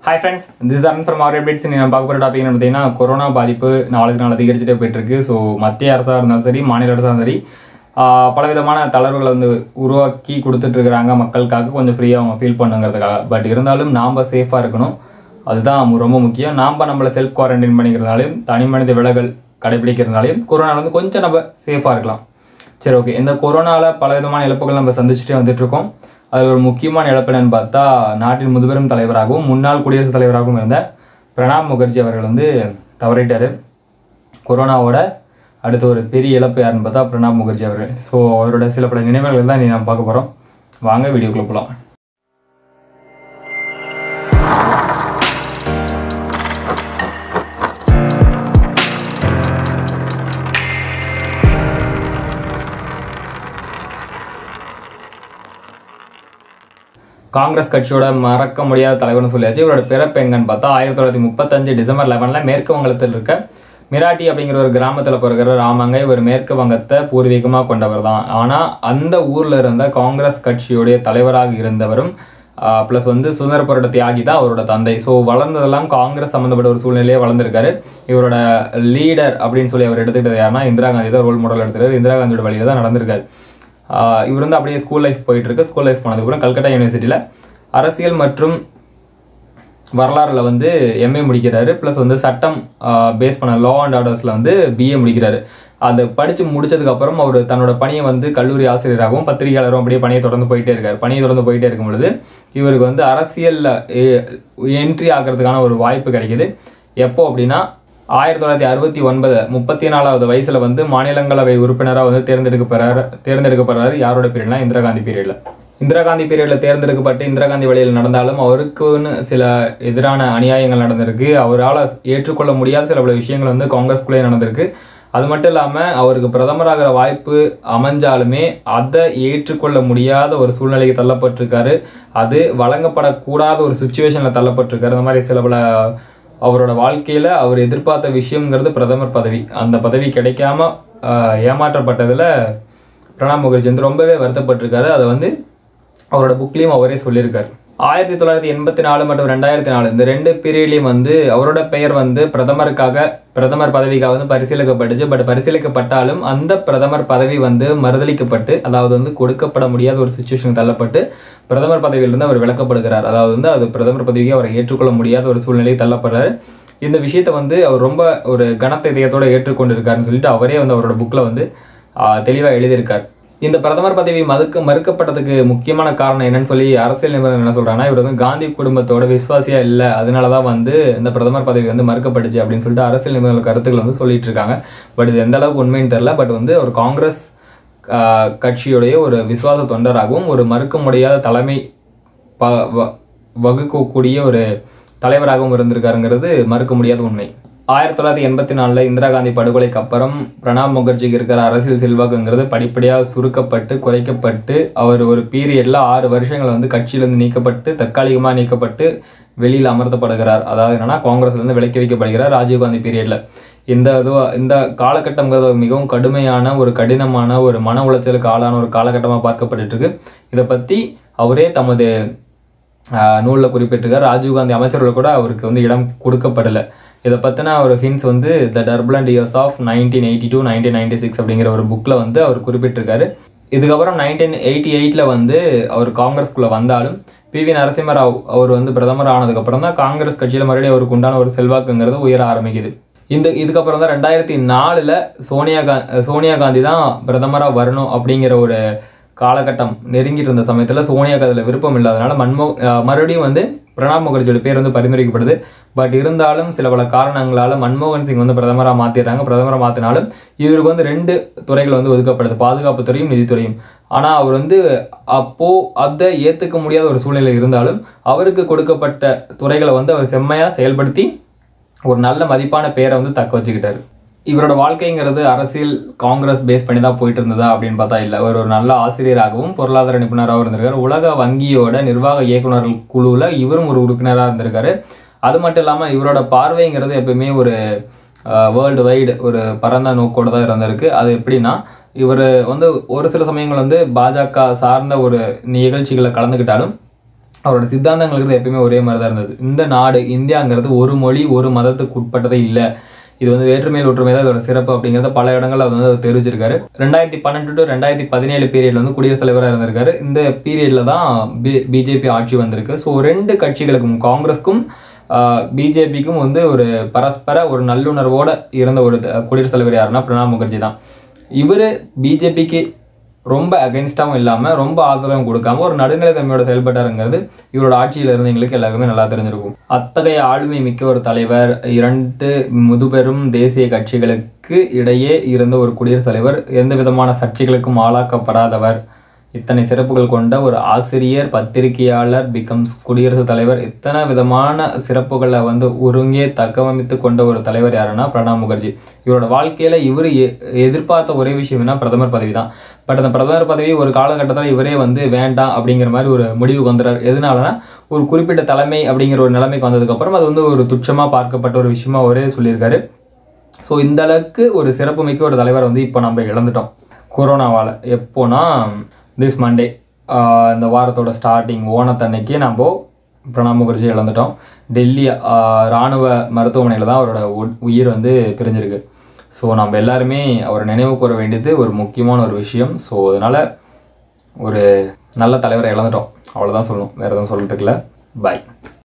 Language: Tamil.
hi friends this an from our updates நம்ம பார்க்க போகிற டாபிக் பார்த்தீங்கன்னா கொரோனா பாதிப்பு நாளுக்கு நாள் அதிகரிச்சுட்டே போயிட்டுருக்கு ஸோ மத்திய அரசாக இருந்தாலும் சரி மாநில அரசாக இருந்தாலும் சரி ஆஹ் பலவிதமான தளர்வுகளை வந்து உருவாக்கி கொடுத்துட்ருக்குறாங்க மக்களுக்காக கொஞ்சம் ஃப்ரீயாக அவங்க ஃபீல் பண்ணுங்கிறதுக்காக பட் இருந்தாலும் நாம் சேஃபாக இருக்கணும் அதுதான் மு- ரொம்ப முக்கியம் நாம் நம்மளை செல்ஃப் குவாரண்டைன் பண்ணிக்கிறதுனாலையும் தனி மனித விலகல் கடைபிடிக்கிறதுனாலையும் கொரோனால வந்து கொஞ்சம் நம்ம சேஃபாக இருக்கலாம் சரி ஓகே இந்த கொரோனாவில் பல விதமான இழப்புகள் நம்ம சந்திச்சுட்டே வந்துட்டு இருக்கோம் அது ஒரு முக்கியமான இழப்பு என்னன்னு பார்த்தா நாட்டின் முதுபெரும் தலைவராகவும் முன்னாள் குடியரசுத் தலைவராகவும் இருந்த பிரணாப் முகர்ஜி அவர்கள் வந்து தவறிட்டார் கொரோனாவோட அடுத்த ஒரு பெரிய இழப்பு யாருன்னு பார்த்தா பிரணாப் முகர்ஜி அவர்கள் ஸோ அவரோட சில பல நினைவுகள் தான் நீ நம்ம பார்க்க போகிறோம் வாங்க வீடியோக்குள்ள போகலாம் காங்கிரஸ் கட்சியோட மறக்க முடியாத தலைவர்னு சொல்லியாச்சு இவரோட பிறப்பு எங்கன்னு பார்த்தா ஆயிரத்தி தொள்ளாயிரத்தி முப்பத்தஞ்சு டிசம்பர் லெவனில் மேற்கு வங்கத்தில் இருக்க மிராட்டி அப்படிங்கிற ஒரு கிராமத்தில் பிறகுற ராமங்க இவர் மேற்கு வங்கத்தை பூர்வீகமாக கொண்டவர் தான் ஆனால் அந்த ஊரில் இருந்த காங்கிரஸ் கட்சியுடைய தலைவராக இருந்தவரும் ப்ளஸ் வந்து சுதந்திர போராட்ட தியாகி தான் அவரோட தந்தை ஸோ வளர்ந்ததெல்லாம் காங்கிரஸ் சம்மந்தப்பட்ட ஒரு சூழ்நிலையே வளர்ந்துருக்காரு இவரோட லீடர் அப்படின்னு சொல்லி அவர் எடுத்துக்கிட்டது யாருன்னா இந்திரா காந்தி தான் ரோல் மாடல் எடுத்துக்காரு இந்திரா காந்தியோட வழியில் தான் நடந்திருக்காரு ஆஹ் இவர் வந்து அப்படியே ஸ்கூல் லைஃப் போயிட்டு இருக்கு ஸ்கூல் லைஃப் போனதுக்கப்புறம் கல்கட்டா யூனிவர்சிட்டியில் அரசியல் மற்றும் வரலாறுல வந்து எம்ஏ முடிக்கிறாரு ப்ளஸ் வந்து சட்டம் பேஸ் பண்ண லா அண்ட் ஆர்டர்ஸில் வந்து பிஏ முடிக்கிறாரு அதை படித்து முடிச்சதுக்கப்புறம் அவர் தன்னோட பணியை வந்து கல்லூரி ஆசிரியராகவும் பத்திரிகையாளரும் அப்படியே பணியை தொடர்ந்து போயிட்டே இருக்கார் பணியை தொடர்ந்து போயிட்டே இருக்கும் பொழுது இவருக்கு வந்து அரசியலில் என்ட்ரி ஆகிறதுக்கான ஒரு வாய்ப்பு கிடைக்குது எப்போ அப்படின்னா ஆயிரத்தி தொள்ளாயிரத்தி அறுபத்தி ஒன்பது முப்பத்தி நாலாவது வயசில் வந்து மாநிலங்களவை உறுப்பினராக வந்து தேர்ந்தெடுக்கப்படுறாரு தேர்ந்தெடுக்கப்படுறாரு யாரோட பீரியட்னா இந்திரா காந்தி பீரியடில் இந்திரா காந்தி பீரியடில் தேர்ந்தெடுக்கப்பட்டு இந்திரா காந்தி வழியில் நடந்தாலும் அவருக்குன்னு சில எதிரான அநியாயங்கள் நடந்திருக்கு அவரால் ஏற்றுக்கொள்ள முடியாத சில பல விஷயங்கள் வந்து காங்கிரஸ்குள்ளே நடந்திருக்கு அது மட்டும் இல்லாமல் அவருக்கு பிரதமராகிற வாய்ப்பு அமைஞ்சாலுமே அதை ஏற்றுக்கொள்ள முடியாத ஒரு சூழ்நிலைக்கு தள்ளப்பட்டிருக்காரு அது வழங்கப்படக்கூடாத ஒரு சுச்சுவேஷனில் தள்ளப்பட்டிருக்காரு அந்த மாதிரி சில பல அவரோட வாழ்க்கையில் அவர் எதிர்பார்த்த விஷயங்கிறது பிரதமர் பதவி அந்த பதவி கிடைக்காம ஆஹ், ஏமாற்றப்பட்டதில் பிரணாப் முகர்ஜி வந்து ரொம்பவே வருத்தப்பட்டிருக்காரு அதை வந்து அவரோட புக்லேயும் அவரே சொல்லியிருக்காரு ஆயிரத்தி தொள்ளாயிரத்தி எண்பத்தி நாலு மற்றும் ரெண்டாயிரத்தி நாலு இந்த ரெண்டு பீரியட்லையும் வந்து அவரோட பெயர் வந்து பிரதமருக்காக பிரதமர் பதவிக்காக வந்து பரிசீலிக்கப்பட்டுச்சு பட் பரிசீலிக்கப்பட்டாலும் அந்த பிரதமர் பதவி வந்து மறுதளிக்கப்பட்டு அதாவது வந்து கொடுக்கப்பட முடியாத ஒரு சுச்சுவேஷனுக்கு தள்ளப்பட்டு பிரதமர் பதவியிலிருந்து அவர் விலக்கப்படுகிறார் அதாவது வந்து அது பிரதமர் பதவியை அவரை ஏற்றுக்கொள்ள முடியாத ஒரு சூழ்நிலைக்கு தள்ளப்படுறாரு இந்த விஷயத்தை வந்து அவர் ரொம்ப ஒரு கனத்த இதயத்தோட ஏற்றுக்கொண்டிருக்காருன்னு சொல்லிட்டு அவரே வந்து அவரோட புக்கில் வந்து தெளிவாக எழுதியிருக்கார் இந்த பிரதமர் பதவி மறுக்க மறுக்கப்பட்டதுக்கு முக்கியமான காரணம் என்னன்னு சொல்லி அரசியல் நிபுணர் என்ன சொல்றாங்கன்னா இவர் வந்து காந்தி குடும்பத்தோட விசுவாசியா இல்லை அதனால தான் வந்து இந்த பிரதமர் பதவி வந்து மறுக்கப்பட்டுச்சு அப்படின்னு சொல்லிட்டு அரசியல் நிபுணர்கள் கருத்துக்கள் வந்து சொல்லிட்டு இருக்காங்க பட் இது எந்த அளவுக்கு உண்மைன்னு தெரியல பட் வந்து ஒரு காங்கிரஸ் ஆஹ், கட்சியுடைய ஒரு விசுவாச தொண்டராகவும் ஒரு மறுக்க முடியாத தலைமை ப வ- வகுக்கக்கூடிய ஒரு தலைவராகவும் இருந்திருக்காருங்கிறது மறுக்க முடியாத உண்மை ஆயிரத்தி தொள்ளாயிரத்தி எண்பத்தி நாலில் இந்திரா காந்தி படுகொலைக்கு அப்புறம் பிரணாப் முகர்ஜிக்கு இருக்கிற அரசியல் செல்வாக்குங்கிறது படிப்படியாக சுருக்கப்பட்டு குறைக்கப்பட்டு அவர் ஒரு பீரியடில் ஆறு வருஷங்கள் வந்து கட்சியிலேருந்து நீக்கப்பட்டு தற்காலிகமாக நீக்கப்பட்டு வெளியில் அமர்த்தப்படுகிறார் அதாவது என்னன்னா காங்கிரஸ்லேருந்து விலக்கி வைக்கப்படுகிறார் ராஜீவ்காந்தி பீரியடில் இந்த இதுவா இந்த காலகட்டம்ங்கிறது மிகவும் கடுமையான ஒரு கடினமான ஒரு மன உளைச்சலுக்கு ஆளான ஒரு காலகட்டமாக பார்க்கப்பட்டுட்டு இருக்கு இதை பற்றி அவரே தமது நூலில் குறிப்பிட்டிருக்கார் ராஜீவ்காந்தி அமைச்சர்கள் கூட அவருக்கு வந்து இடம் கொடுக்கப்படலை இதை பற்றின ஒரு ஹிண்ட்ஸ் வந்து the turbulent years of nineteen eighty two nineteen ninety six அப்படிங்கிற ஒரு புக்கில் வந்து அவர் குறிப்பிட்டிருக்காரு இதுக்கப்புறம் நைன்டீன் எயிட்டி எயிட்டில் வந்து அவர் காங்கிரஸ்குள்ளே வந்தாலும் பி வி நரசிம்மராவ் அவர் வந்து பிரதமர் ஆனதுக்கப்புறம் தான் காங்கிரஸ் கட்சியில் மறுபடியும் அவருக்கு உண்டான ஒரு செல்வாக்குங்கிறது உயர ஆரம்பிக்குது இந்த இதுக்கப்புறம் தான் ரெண்டாயிரத்தி நாலில் சோனியா கா சோனியா காந்தி தான் பிரதமராக வரணும் அப்படிங்கிற ஒரு காலகட்டம் நெருங்கிட்டு இருந்த சமயத்தில் சோனியாக்கு அதில் விருப்பம் இல்லாதனால மன்மோ அஹ் மறுபடியும் வந்து பிரணாப் முகர்ஜியோட பேர் வந்து பரிந்துரைக்கப்படுது பட் இருந்தாலும் சில பல காரணங்களால் மன்மோகன் சிங் வந்து பிரதமராக மாற்றிடுறாங்க பிரதமராக மாற்றினாலும் இவருக்கு வந்து ரெண்டு துறைகள் வந்து ஒதுக்கப்படுது பாதுகாப்பு துறையும் நிதித்துறையும் ஆனால் அவர் வந்து அப்போ அதை ஏற்றுக்க முடியாத ஒரு சூழ்நிலை இருந்தாலும் அவருக்கு கொடுக்கப்பட்ட துறைகளை வந்து அவர் செம்மையாக செயல்படுத்தி ஒரு நல்ல மதிப்பான பேரை வந்து தக்க வச்சுக்கிட்டாரு இவரோட வாழ்க்கைங்கிறது அரசியல் காங்கிரஸ் பேஸ் பண்ணி தான் போயிட்டு இருந்ததா அப்படின்னு பார்த்தா இல்லை அவர் ஒரு நல்ல ஆசிரியராகவும் பொருளாதார நிபுணராகவும் இருந்திருக்காரு உலக வங்கியோட நிர்வாக இயக்குநர்கள் குழுவில் இவரும் ஒரு உறுப்பினராக இருந்திருக்காரு அது மட்டும் இல்லாமல் இவரோட பார்வைங்கிறது எப்பயுமே ஒரு வேர்ல்டு வைடு ஒரு பரந்த நோக்கோடு தான் இருந்திருக்கு அது எப்படின்னா இவர் வந்து ஒரு சில சமயங்கள் வந்து பாஜக சார்ந்த ஒரு நிகழ்ச்சிகளை கலந்துக்கிட்டாலும் அவரோட சித்தாந்தங்கிறது எப்பயுமே ஒரே மாதிரி தான் இருந்தது இந்த நாடு இந்தியாங்கிறது ஒரு மொழி ஒரு மதத்துக்கு உட்பட்டதே இல்லை இது வந்து வேற்றுமையில் ஒற்றுமை தான் இதோட சிறப்பு அப்படிங்கிறத பல இடங்கள்ல அவர் வந்து அவர் தெரிவிச்சிருக்காரு ரெண்டாயிரத்தி பன்னெண்டு டு ரெண்டாயிரத்தி பதினேழு பீரியட்ல வந்து குடியரசுத் தலைவராக இருந்திருக்காரு இந்த பீரியட்ல தான் பி பிஜேபி ஆட்சி வந்திருக்கு ஸோ ரெண்டு கட்சிகளுக்கும் காங்கிரஸ்க்கும் பிஜேபிக்கும் வந்து ஒரு பரஸ்பர ஒரு நல்லுணர்வோட இருந்த ஒரு த- குடியரசுத் தலைவர் யாருன்னா பிரணாப் முகர்ஜி தான் இவர் பிஜேபிக்கு ரொம்ப அகைன்ஸ்டாகவும் இல்லாமல் ரொம்ப ஆதரவும் கொடுக்காம ஒரு நடுநிலைத்தன்மையோட செயல்பட்டாருங்கிறது இவரோட ஆட்சியில் இருந்தவங்களுக்கு எல்லாருக்குமே நல்லா தெரிஞ்சிருக்கும் அத்தகைய ஆளுமை மிக்க ஒரு தலைவர் இரண்டு முதுபெரும் தேசிய கட்சிகளுக்கு இடையே இருந்த ஒரு குடியரசுத் தலைவர் எந்த விதமான சர்ச்சைகளுக்கும் ஆளாக்கப்படாதவர் இத்தனை சிறப்புகள் கொண்ட ஒரு ஆசிரியர் பத்திரிகையாளர் பிகம்ஸ் குடியரசுத் தலைவர் இத்தனை விதமான சிறப்புகளை வந்து ஒருங்கே தக்கவமைத்து கொண்ட ஒரு தலைவர் யாருன்னா பிரணாப் முகர்ஜி இவரோட வாழ்க்கையில இவர் எதிர்பார்த்த ஒரே விஷயம் என்ன பிரதமர் பதவி தான் பட் அந்த பிரதமர் பதவி ஒரு காலகட்டத்தில் இவரே வந்து வேண்டாம் அப்படிங்கிற மாதிரி ஒரு முடிவுக்கு வந்துடுறாரு எதனாலனா ஒரு குறிப்பிட்ட தலைமை அப்படிங்கிற ஒரு நிலைமைக்கு வந்ததுக்கப்புறம் அது வந்து ஒரு துச்சமாக பார்க்கப்பட்ட ஒரு விஷயமா அவரே சொல்லியிருக்காரு ஸோ இந்த அளவுக்கு ஒரு சிறப்புமிக்க ஒரு தலைவர் வந்து இப்போ நம்ம இழந்துட்டோம் கொரோனாவால் எப்போனா திஸ் மண்டே இந்த வாரத்தோட ஸ்டார்டிங் ஓணத்தன்னைக்கு நம்ம பிரணாப் முகர்ஜி இழந்துட்டோம் டெல்லி ஆஹ், ராணுவ மருத்துவமனையில் தான் அவரோட உ- உயிர் வந்து பிரிஞ்சிருக்கு ஸோ நம்ம எல்லாருமே அவரை நினைவு கூற வேண்டியது ஒரு முக்கியமான ஒரு விஷயம் ஸோ அதனால் ஒரு நல்ல தலைவரை இழந்துட்டோம் அவ்வளோதான் சொல்லணும் வேறு எதுவும் சொல்கிறதுக்கு இல்லை பாய்